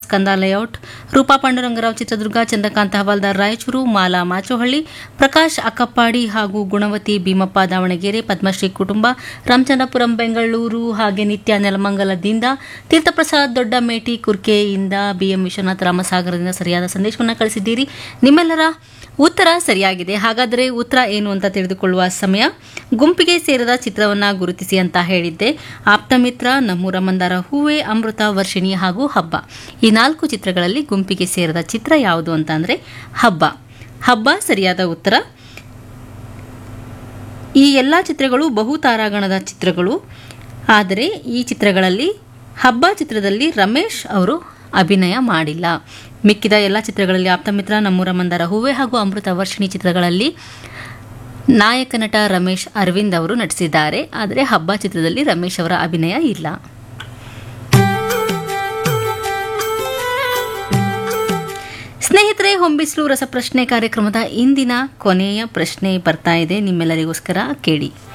ಸ್ಕಂದ layout Rupa Pandurangarao Chitradurga Chandrakanta Havaldar Raichur Mala Machohalli Prakash Akkappadi ಹಾಗೂ ಗುಣವತಿ ಭೀಮಪ್ಪ ದಾವಣಗೆರೆ ಪದ್ಮಶ್ರೀ ಕುಟುಂಬ ರಾಮಚಂದ್ರಪುರಂ ಬೆಂಗಳೂರು ಹಾಗೆ ನಿತ್ಯ ನೆಲಮಂಗಲದಿಂದ ತೀರ್ಥಪ್ರಸಾದ್ ದೊಡ್ಡಮೇಟಿ ಕುರ್ಕೆಯಿಂದ ಬಿಎಂ ವಿಶ್ವನಾಥ ರಾಮಸಾಗರದಿಂದ ಸರಿಯಾದ ಸಂದೇಶವನ್ನು ಕಳಿಸಿದ್ದೀರಿ ನಿಮ್ಮೆಲ್ಲರ ಉತ್ತರ ಸರಿಯಾಗಿದೆ ಹಾಗಾದರೆ ಉತ್ತರ ಏನು ಅಂತ ತಿಳಿದುಕೊಳ್ಳುವ ಸಮಯ ಗುಂಪಿಗೆ ಸೇರದ ಚಿತ್ರವನ್ನ ಗುರುತಿಸಿ ಅಂತ ಹೇಳಿದ್ದೆ ಆಪ್ತಮಿತ್ರ ನಮ್ಮೂರ ಮಂದಾರ ಹೂವೆ ಅಮೃತ ವರ್ಷಿಣಿ ಹಾಗೂ ಹಬ್ಬ ಈ ನಾಲ್ಕು ಚಿತ್ರಗಳಲ್ಲಿ ಗುಂಪಿಗೆ ಸೇರದ ಚಿತ್ರ ಯಾವುದು ಅಂತ ಅಂದ್ರೆ ಹಬ್ಬ ಹಬ್ಬ ಸರಿಯಾದ ಉತ್ತರ ಈ ಎಲ್ಲ ಚಿತ್ರಗಳು ಬಹು ತಾರಾಗಣದ ಚಿತ್ರಗಳು ಆದರೆ ಈ ಚಿತ್ರಗಳಲ್ಲಿ ಹಬ್ಬ ಚಿತ್ರದಲ್ಲಿ ರಮೇಶ್ ಅವರು ಅಭಿನಯ ಮಾಡಿಲ್ಲ ಮಿಕ್ಕಿದ ಎಲ್ಲ ಚಿತ್ರಗಳಲ್ಲಿ ಆಪ್ತಮಿತ್ರ ನಮ್ಮೂರ ಮಂದಾರ ಹೂವೆ ಹಾಗೂ ಅಮೃತ ವರ್ಷಿಣಿ ಚಿತ್ರಗಳಲ್ಲಿ ನಾಯಕ ನಟ ರಮೇಶ್ ಅರವಿಂದ್ ಅವರು ನಟಿಸಿದ್ದಾರೆ ಆದರೆ ಹಬ್ಬ ಚಿತ್ರದಲ್ಲಿ ರಮೇಶ್ ಅವರ ಅಭಿನಯ ಇಲ್ಲ ಸ್ನೇಹಿತರೆ ಹೊಂಬಿಸ್ಲು ರಸಪ್ರಶ್ನೆ ಕಾರ್ಯಕ್ರಮದ ಇಂದಿನ ಕೊನೆಯ ಪ್ರಶ್ನೆ ಬರ್ತಾ ಇದೆ ನಿಮ್ಮೆಲ್ಲರಿಗೋಸ್ಕರ ಕೇಳಿ